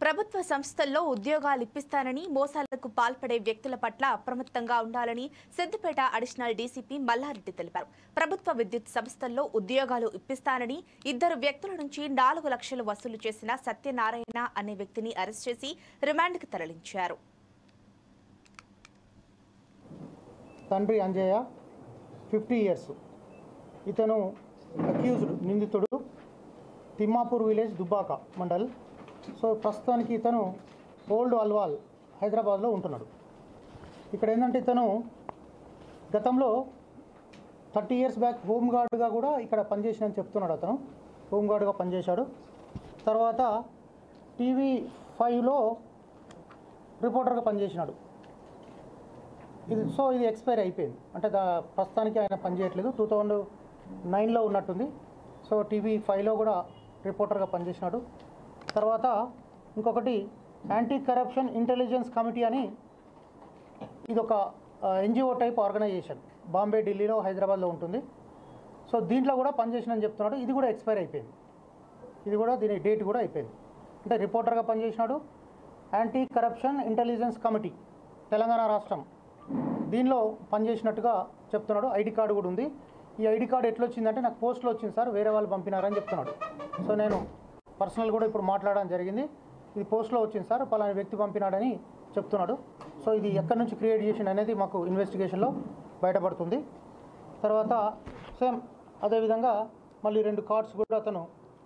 ప్రభుత్వ సంస్థల్లో ఉద్యోగాలు ఇప్పిస్తానని మోసాలకు పాల్పడే వ్యక్తుల పట్ల అప్రమత్తంగా ఉండాలని సిద్దిపేట అడిషనల్ డీసీపీ మల్లారెడ్డి తెలిపారు ప్రభుత్వ విద్యుత్ సంస్థల్లో ఉద్యోగాలు ఇప్పిస్తానని ఇద్దరు వ్యక్తుల నుంచి నాలుగు లక్షలు వసూలు చేసిన సత్యనారాయణ అనే వ్యక్తిని అరెస్ట్ చేసి రిమాండ్కు తరలించారు తండ్రి అంజయ్య ఫిఫ్టీ ఇయర్స్ ఇతను అక్యూజ్డ్ నిందితుడు తిమ్మాపూర్ విలేజ్ దుబ్బాక మండల్ సో ప్రస్తుతానికి ఇతను ఓల్డ్ అల్వాల్ హైదరాబాద్లో ఉంటున్నాడు ఇక్కడ ఏంటంటే ఇతను గతంలో థర్టీ ఇయర్స్ బ్యాక్ హోమ్ గార్డ్గా కూడా ఇక్కడ పనిచేసినని చెప్తున్నాడు అతను హోమ్ గార్డ్గా పనిచేశాడు తర్వాత టీవీ ఫైవ్లో రిపోర్టర్గా పనిచేసినాడు ఇది సో ఇది ఎక్స్పైర్ అయిపోయింది అంటే దా ప్రస్తుతానికి ఆయన పనిచేయట్లేదు టూ థౌజండ్ నైన్లో ఉన్నట్టుంది సో టీవీ ఫైవ్లో కూడా రిపోర్టర్గా పనిచేసినాడు తర్వాత ఇంకొకటి యాంటీ కరప్షన్ ఇంటెలిజెన్స్ కమిటీ అని ఇది ఒక ఎన్జిఓ టైప్ ఆర్గనైజేషన్ బాంబే ఢిల్లీలో హైదరాబాద్లో ఉంటుంది సో దీంట్లో కూడా పనిచేసినని చెప్తున్నాడు ఇది కూడా ఎక్స్పైర్ అయిపోయింది ఇది కూడా దీని డేట్ కూడా అయిపోయింది అంటే రిపోర్టర్గా పనిచేసినాడు anti corruption intelligence committee Telangana రాష్ట్రం దీనిలో పనిచేసినట్టుగా చెప్తున్నాడు ఐడి కార్డు కూడా ఉంది ఈ ఐడి కార్డు ఎట్లా వచ్చిందంటే నాకు పోస్ట్లో వచ్చింది సార్ వేరే వాళ్ళు పంపినారని చెప్తున్నాడు సో నేను పర్సనల్ కూడా ఇప్పుడు మాట్లాడడం జరిగింది ఇది పోస్ట్లో వచ్చింది సార్ పలానా వ్యక్తి పంపినాడని చెప్తున్నాడు సో ఇది ఎక్కడి నుంచి క్రియేట్ చేసిండు అనేది మాకు ఇన్వెస్టిగేషన్లో బయటపడుతుంది తర్వాత సేమ్ అదేవిధంగా మళ్ళీ రెండు కార్డ్స్ కూడా అతను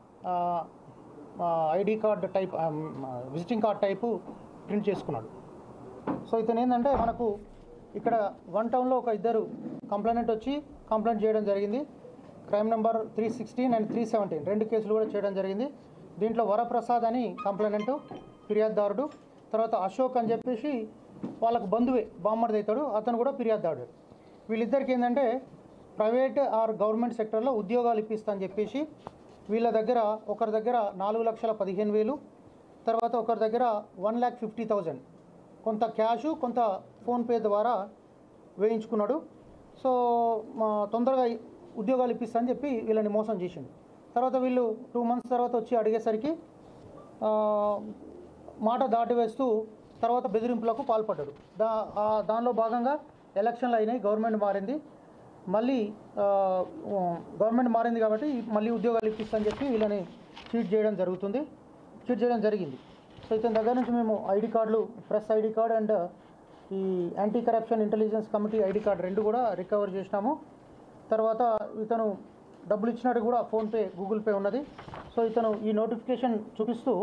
ID card type visiting card type print చేసుకున్నాడు సో ఇతను ఏంటంటే మనకు ఇక్కడ వన్ టౌన్లో ఒక ఇద్దరు కంప్లైంట్ వచ్చి కంప్లైంట్ చేయడం జరిగింది crime number three sixteen and three seventeen రెండు కేసులు కూడా చేయడం జరిగింది దీంట్లో వరప్రసాద్ అని కంప్లైంట్ ఫిర్యాదుదారుడు తర్వాత అశోక్ అని చెప్పేసి వాళ్ళకు బంధువే బామ్మర్ది అవుతాడు అతను కూడా ఫిర్యాదుదారుడు వీళ్ళిద్దరికి ఏంటంటే ప్రైవేట్ ఆర్ గవర్నమెంట్ సెక్టర్లో ఉద్యోగాలు ఇప్పిస్తా అని చెప్పేసి వీళ్ళ దగ్గర ఒకరి దగ్గర నాలుగు లక్షల పదిహేను వేలు తర్వాత ఒకరి దగ్గర వన్ ల్యాక్ ఫిఫ్టీ థౌజండ్ కొంత క్యాషు కొంత ఫోన్పే ద్వారా వేయించుకున్నాడు సో మా తొందరగా ఉద్యోగాలు ఇప్పిస్తా అని చెప్పి వీళ్ళని మోసం చేసిండు తర్వాత వీళ్ళు టూ మంత్స్ తర్వాత వచ్చి అడిగేసరికి ఆ, మాట దాటివేస్తూ తర్వాత బెదిరింపులకు పాల్పడ్డాడు దా ఆ దానిలో భాగంగా ఎలక్షన్లు అయినాయి గవర్నమెంట్ మారింది మళ్ళీ ఆ, గవర్నమెంట్ మారింది కాబట్టి మళ్ళీ ఉద్యోగాలు ఇప్పిస్తా అని చెప్పి వీళ్ళని చీట్ చేయడం జరుగుతుంది చీట్ చేయడం జరిగింది సో ఇతని దగ్గర నుంచి మేము ఐడి కార్డులు ప్రెస్ ఐడి కార్డ్ అండ్ ఈ anti corruption intelligence committee ID card రెండు కూడా రికవర్ చేసినాము తర్వాత ఇతను డబ్బులు ఇచ్చినట్టు కూడా ఫోన్పే గూగుల్ పే ఉన్నది సో ఇతను ఈ నోటిఫికేషన్ చూపిస్తూ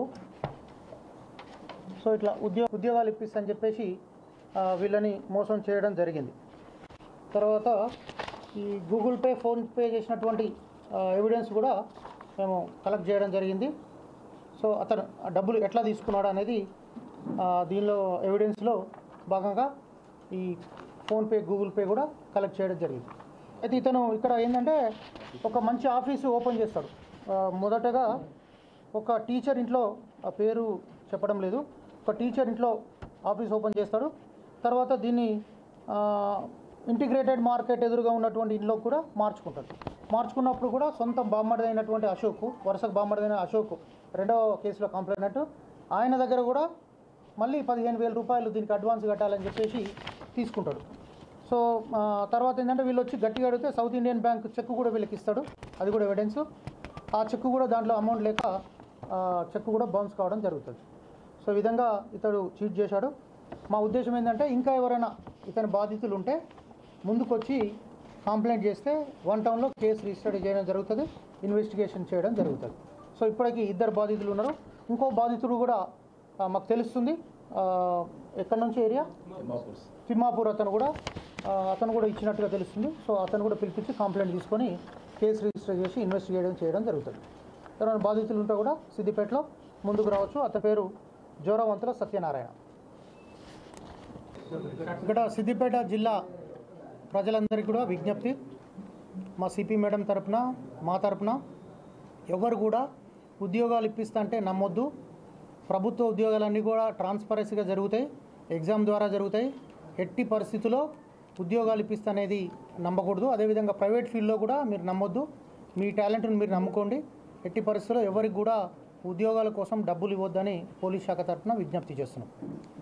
సో ఇట్లా ఉద్యోగ ఉద్యోగాలు ఇప్పిస్తా అని చెప్పేసి ఆ, వీళ్ళని మోసం చేయడం జరిగింది తర్వాత ఈ గూగుల్ పే ఫోన్పే చేసినటువంటి ఎవిడెన్స్ కూడా మేము కలెక్ట్ చేయడం జరిగింది సో అతను ఆ డబ్బులు ఎట్లా తీసుకున్నాడు అనేది ఆ, దీనిలో ఎవిడెన్స్లో భాగంగా ఈ ఫోన్పే గూగుల్ పే కూడా కలెక్ట్ చేయడం జరిగింది అయితే ఇతను ఇక్కడ ఏంటంటే ఒక మంచి ఆఫీసు ఓపెన్ చేస్తాడు ఆ, మొదటగా ఒక టీచర్ ఇంట్లో ఆ పేరు చెప్పడం లేదు ఒక టీచర్ ఇంట్లో ఆఫీస్ ఓపెన్ చేస్తాడు తర్వాత దీన్ని ఇంటిగ్రేటెడ్ మార్కెట్ ఎదురుగా ఉన్నటువంటి ఇంట్లో కూడా మార్చుకుంటాడు మార్చుకున్నప్పుడు కూడా సొంత బామ్మడిదైనటువంటి అశోక్ వరుసకు బామ్మడిదైన అశోక్ రెండవ కేసులో కంప్లైంట్ ఆయన దగ్గర కూడా మళ్ళీ పదిహేను వేల రూపాయలు దీనికి అడ్వాన్స్ కట్టాలని చెప్పేసి తీసుకుంటాడు సో ఆ, తర్వాత ఏంటంటే వీళ్ళు వచ్చి గట్టిగా అడిగితే సౌత్ ఇండియన్ బ్యాంక్ చెక్ కూడా వీళ్ళకి ఇస్తాడు అది కూడా ఎవిడెన్స్ ఆ చెక్ కూడా దాంట్లో అమౌంట్ లేక ఆ, చెక్ కూడా బౌన్స్ కావడం జరుగుతుంది సో ఈ విధంగా ఇతడు చీట్ చేశాడు మా ఉద్దేశం ఏంటంటే ఇంకా ఎవరైనా ఇతని బాధితులు ఉంటే ముందుకొచ్చి కంప్లైంట్ చేస్తే వన్ టౌన్లో కేసు రిజిస్టర్ చేయడం జరుగుతుంది ఇన్వెస్టిగేషన్ చేయడం జరుగుతుంది సో ఇప్పటికి ఇద్దరు బాధితులు ఉన్నారు ఇంకో బాధితుడు కూడా ఆ, మాకు తెలుస్తుంది ఆ, ఎక్కడి నుంచి ఏరియా తిమ్మాపూర్ అతను కూడా ఆ, అతను కూడా ఇచ్చినట్టుగా తెలుస్తుంది సో అతను కూడా పిలిపించి కంప్లైంట్ తీసుకొని కేసు రిజిస్టర్ చేసి ఇన్వెస్టిగేషన్ చేయడం జరుగుతుంది ఎవరైనా బాధితులు ఉంటే కూడా సిద్దిపేటలో ముందుకు రావచ్చు అతని పేరు జోరవంతుల సత్యనారాయణ ఇక్కడ సిద్దిపేట జిల్లా ప్రజలందరికీ కూడా విజ్ఞప్తి మా సిపి మేడం తరపున మా తరపున ఎవరు కూడా ఉద్యోగాలు ఇప్పిస్తా అంటే నమ్మొద్దు ప్రభుత్వ ఉద్యోగాలన్నీ కూడా ట్రాన్స్పరెన్సీగా జరుగుతాయి ఎగ్జామ్ ద్వారా జరుగుతాయి ఎట్టి పరిస్థితుల్లో ఉద్యోగాలు ఇప్పిస్తా అనేది నమ్మకూడదు అదేవిధంగా ప్రైవేట్ ఫీల్డ్లో కూడా మీరు నమ్మొద్దు మీ టాలెంట్ని మీరు నమ్ముకోండి ఎట్టి పరిస్థితుల్లో ఎవరికి కూడా ఉద్యోగాల కోసం డబ్బులు ఇవ్వొద్దని పోలీస్ శాఖ తరఫున విజ్ఞప్తి చేస్తున్నాం